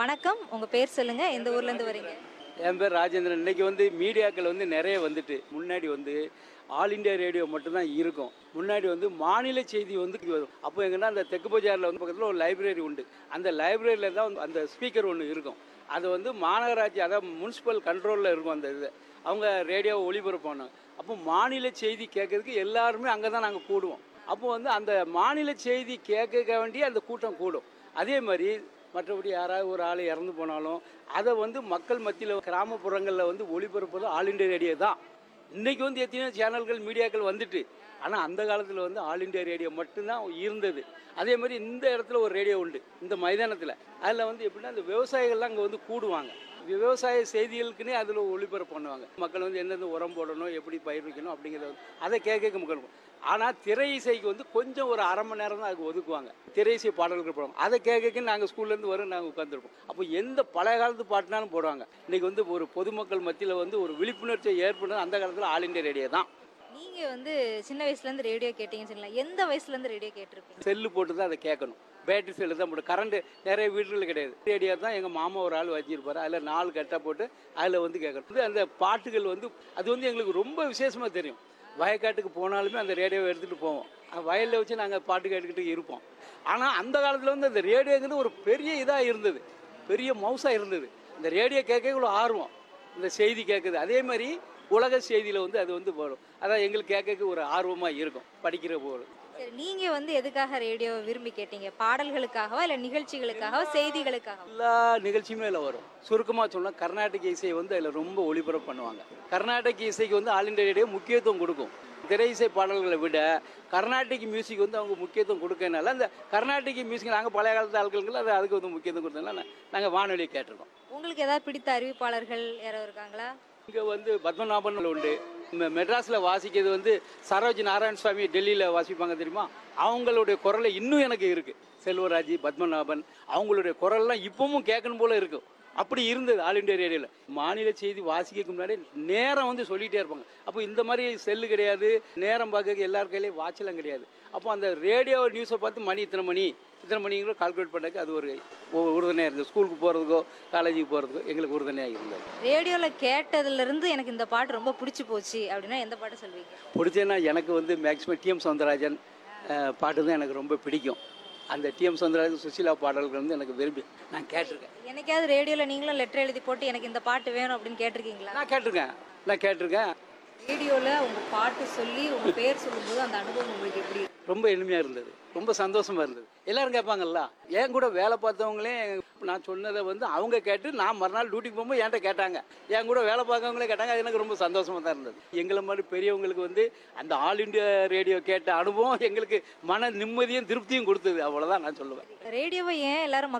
வணக்கம் உங்க பேர் சொல்லுங்க எந்த ஊர்ல இருந்து வரீங்க என் பேர் ராஜேந்திரன் இன்னைக்கு வந்து மீடியாக்கள் வந்து நிறைய வந்துட்டு முன்னாடி வந்து ஆல் இந்தியா ரேடியோ மட்டும்தான் இருக்கும் முன்னாடி வந்து மாநில செய்தி வந்து வரும் அப்போ எங்கன்னா அந்த தெற்கு பஜாரில் வந்து பக்கத்தில் ஒரு லைப்ரரி உண்டு அந்த லைப்ரரியில் தான் வந்து அந்த ஸ்பீக்கர் ஒன்று இருக்கும் அது வந்து மாநகராட்சி அதாவது முனிசிபல் கண்ட்ரோலில் இருக்கும் அந்த இது அவங்க ரேடியோ ஒளிபரப்பானாங்க அப்போ மாநில செய்தி கேட்கறதுக்கு எல்லாருமே அங்கே தான் நாங்கள் கூடுவோம் அப்போ வந்து அந்த மாநில செய்தி கேட்க வேண்டிய அந்த கூட்டம் கூடும் அதே மாதிரி மற்றபடி யாராவது ஒரு ஆள் இறந்து போனாலும் அதை வந்து மக்கள் மத்தியில் கிராமப்புறங்களில் வந்து ஒளிபரப்புறது ஆல் இண்டியா ரேடியோ தான் இன்றைக்கி வந்து எத்தனையோ சேனல்கள் மீடியாக்கள் வந்துட்டு ஆனால் அந்த காலத்தில் வந்து ஆல் இண்டியா ரேடியோ மட்டும்தான் இருந்தது அதே மாதிரி இந்த இடத்துல ஒரு ரேடியோ உண்டு இந்த மைதானத்தில் அதில் வந்து எப்படின்னா இந்த விவசாயிகள்லாம் அங்கே வந்து கூடுவாங்க விவசாய செய்திகளுக்குன்னே அதில் ஒளிபரப்பு பண்ணுவாங்க மக்கள் வந்து எந்தெந்த உரம் போடணும் எப்படி பயிர் வைக்கணும் அப்படிங்கிறத வந்து அதை கேட்க மக்கள் ஆனால் திரை இசைக்கு வந்து கொஞ்சம் ஒரு அரை மணி நேரம் தான் அதுக்கு ஒதுக்குவாங்க திரை இசை பாடல்கள் போடுவாங்க அதை கேட்க நாங்கள் ஸ்கூல்லேருந்து வரும் நாங்கள் உட்காந்துருப்போம் அப்போ எந்த பழைய காலத்து பாட்டுனாலும் போடுவாங்க இன்றைக்கி வந்து ஒரு பொதுமக்கள் மத்தியில் வந்து ஒரு விழிப்புணர்ச்சியை ஏற்படுறது அந்த காலத்தில் ஆல் இண்டியா ரேடியோ தான் நீங்க வந்து சின்ன வயசுல இருந்து ரேடியோ கேட்டீங்கன்னு சொல்லலாம் எந்த வயசுல இருந்து ரேடியோ கேட்டிருப்பீங்க செல்லு போட்டு தான் அதை கேட்கணும் பேட்டரி செல்லு தான் போட்டு கரண்ட் நிறைய வீடுகளில் கிடையாது ரேடியோ தான் எங்கள் மாமா ஒரு ஆள் வச்சிருப்பாரு அதில் நாலு கட்டை போட்டு அதில் வந்து கேட்கணும் இது அந்த பாட்டுகள் வந்து அது வந்து எங்களுக்கு ரொம்ப விசேஷமாக தெரியும் வயக்காட்டுக்கு போனாலுமே அந்த ரேடியோவை எடுத்துகிட்டு போவோம் வயலில் வச்சு நாங்கள் பாட்டு கேட்டுக்கிட்டு இருப்போம் ஆனால் அந்த காலத்தில் வந்து அந்த ரேடியோங்கிறது ஒரு பெரிய இதாக இருந்தது பெரிய மவுசாக இருந்தது இந்த ரேடியோ கேட்க இவ்வளோ ஆர்வம் இந்த செய்தி கேட்குது அதே மாதிரி உலக செய்தியில் வந்து அது வந்து வரும் அதான் எங்களுக்கு கேட்க ஒரு ஆர்வமாக இருக்கும் படிக்கிற போது சரி நீங்க வந்து எதுக்காக ரேடியோ விரும்பி கேட்டீங்க பாடல்களுக்காகவா இல்ல நிகழ்ச்சிகளுக்காகவா செய்திகளுக்காகவா எல்லா நிகழ்ச்சியுமே அதில் வரும் சுருக்கமாக சொன்னால் கர்நாடக இசையை வந்து அதில் ரொம்ப ஒளிபரப்பு பண்ணுவாங்க கர்நாடக இசைக்கு வந்து ஆல் இண்டியா ரேடியோ முக்கியத்துவம் கொடுக்கும் திரை இசை பாடல்களை விட கர்நாடிக் மியூசிக் வந்து அவங்க முக்கியத்துவம் கொடுக்கறனால அந்த கர்நாடிக் மியூசிக் நாங்கள் பழைய காலத்து ஆட்களுக்கு அது அதுக்கு வந்து முக்கியத்துவம் கொடுத்ததுனால நாங்கள் வானொலியை கேட்டிருக்கோம் உங்களுக்கு ஏதாவது பிடித்த அறிவிப்பாளர்கள் யாரோ இருக்காங்களா இங்கே வந்து பத்மநாபன் உண்டு மெ- மெட்ராஸ்ல வாசிக்கிறது வந்து சரோஜ் நாராயண சுவாமி டெல்லியில் வாசிப்பாங்க தெரியுமா அவங்களுடைய குரலை இன்னும் எனக்கு இருக்கு செல்வராஜ் பத்மநாபன் அவங்களுடைய குரல்லாம் இப்பவும் கேட்கணும் போல இருக்கும் அப்படி இருந்தது ஆல் இண்டியா ரேடியோவில் மாநில செய்தி வாசிக்கிறதுக்கு முன்னாடி நேரம் வந்து சொல்லிகிட்டே இருப்பாங்க அப்போ இந்த மாதிரி செல்லு கிடையாது நேரம் பார்க்க எல்லார் கையிலையும் வாட்செல்லாம் கிடையாது அப்போ அந்த ரேடியோ நியூஸை பார்த்து மணி இத்தனை மணி இத்தனை மணிங்கிற கால்குலேட் பண்ணக்கு அது ஒரு ஒரு உறுதுணையாக இருந்தது ஸ்கூலுக்கு போகிறதுக்கோ காலேஜுக்கு போகிறதுக்கோ எங்களுக்கு உறுதுணையாக இருந்தது ரேடியோல கேட்டதுல இருந்து எனக்கு இந்த பாட்டு ரொம்ப பிடிச்சு போச்சு அப்படின்னா எந்த பாட்டு சொல்வீங்க பிடிச்சேன்னா எனக்கு வந்து மேக்ஸிமம் டிஎம் சவுந்தரராஜன் அஹ், பாட்டு தான் எனக்கு ரொம்ப பிடிக்கும் அந்த டிஎம் சவுந்தரராஜன் சுசீலா பாடல்கள் வந்து எனக்கு விரும்பி நான் கேட்டிருக்கேன் என்னைக்காவது ரேடியோல நீங்களும் லெட்டர் எழுதி போட்டு எனக்கு இந்த பாட்டு வேணும் அப்படின்னு கேட்டிருக்கீங்களா நான் கேட்டிருக்கேன் நான் கேட்டிருக்கேன் ரேடியோல உங்க பாட்டு சொல்லி உங்க பேர் சொல்லும்போது அந்த அனுபவம் உங்களுக்கு எப்படி ரொம்ப இனிமையாக இருந்தது ரொம்ப சந்தோஷமா இருந்தது எல்லாரும் கேட்பாங்கல்ல என் கூட வேலை பார்த்தவங்களே நான் சொன்னதை வந்து அவங்க கேட்டு நான் மறுநாள் டியூட்டிக்கு போகும்போது என்கிட்ட கேட்டாங்க என் கூட வேலை பார்க்கவங்களே கேட்டாங்க அது எனக்கு ரொம்ப சந்தோஷமா தான் இருந்தது எங்களை மாதிரி பெரியவங்களுக்கு வந்து அந்த ஆல் இண்டியா ரேடியோ கேட்ட அனுபவம் எங்களுக்கு மன நிம்மதியும் திருப்தியும் கொடுத்தது அவ்வளோதான் நான் சொல்லுவேன் ரேடியோவை ஏன் எல்லாரும்